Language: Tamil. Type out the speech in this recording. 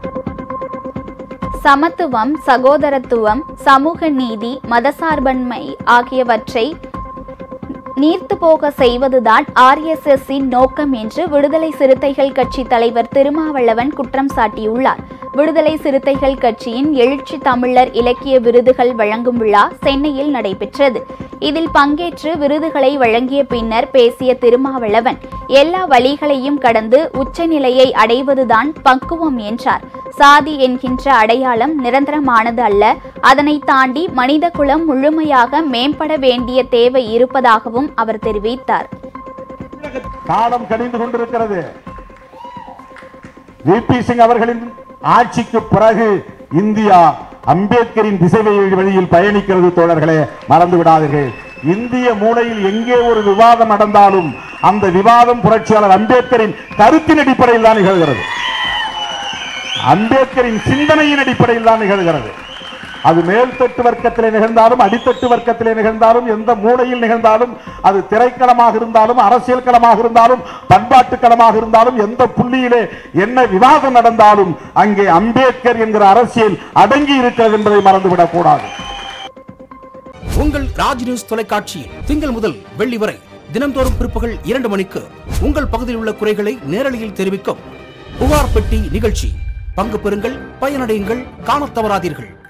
சமத்துவம் சகோதரத்துவம் சமூக நீதி மதசார்பன்மை ஆகியவற்றை நீர்த்து போக செய்வதுதான் ஆர்எஸ்எஸ்ஸின் நோக்கம் என்று விடுதலை சிறுத்தைகள் கட்சி தலைவர் திருமாவளவன் குற்றம் சாட்டியுள்ளார் விடுதலை சிறுத்தைகள் கட்சியின் எழுச்சி தமிழர் இலக்கிய விருதுகள் வழங்கும் விழா சென்னையில் நடைபெற்றது இதில் பங்கேற்று விருதுகளை வழங்கிய பின்னர் பேசிய திருமாவளவன் எல்லா வழிகளையும் கடந்து உச்சநிலையை அடைவதுதான் பக்குவம் என்றார் சாதி என்கின்ற அடையாளம் நிரந்தரமானது அல்ல அதனை தாண்டி மனித குலம் முழுமையாக மேம்பட வேண்டிய தேவை இருப்பதாகவும் அவர் தெரிவித்தார் காலம் கடிந்து கொண்டிருக்கிறது விபி சிங் அவர்களின் ஆட்சிக்கு பிறகு இந்தியா அம்பேத்கரின் திசை வழியில் பயணிக்கிறது தோழர்களே மறந்து விடாதீர்கள் இந்திய மூலையில் எங்கே ஒரு விவாதம் நடந்தாலும் அந்த விவாதம் புரட்சியாளர் அம்பேத்கரின் கருத்தின் அடிப்படையில் தான் நிகழ்கிறது அம்பேத்கரின் சிந்தனையின் அடிப்படையில் தான் நிகழ்கிறது அது மேல்தட்டு வர்க்கத்திலே நிகழ்ந்தாலும் அடித்தட்டு வர்க்கத்திலே நிகழ்ந்தாலும் எந்த மூலையில் நிகழ்ந்தாலும் அது திரைக்களமாக இருந்தாலும் அரசியல் களமாக இருந்தாலும் பண்பாட்டு களமாக இருந்தாலும் எந்த புள்ளியிலே என்ன விவாதம் நடந்தாலும் அங்கே அம்பேத்கர் என்கிற அரசியல் அடங்கி இருக்கிறது என்பதை மறந்துவிடக் கூடாது உங்கள் ராஜ் நியூஸ் தொலைக்காட்சியில் திங்கள் முதல் வெள்ளி வரை தினம்தோறும் பிற்பகல் இரண்டு மணிக்கு உங்கள் பகுதியில் உள்ள குறைகளை நேரலையில் தெரிவிக்கும் புகார் பெட்டி நிகழ்ச்சி பங்கு பெறுங்கள் பயனடையுங்கள் காணத் தவறாதீர்கள்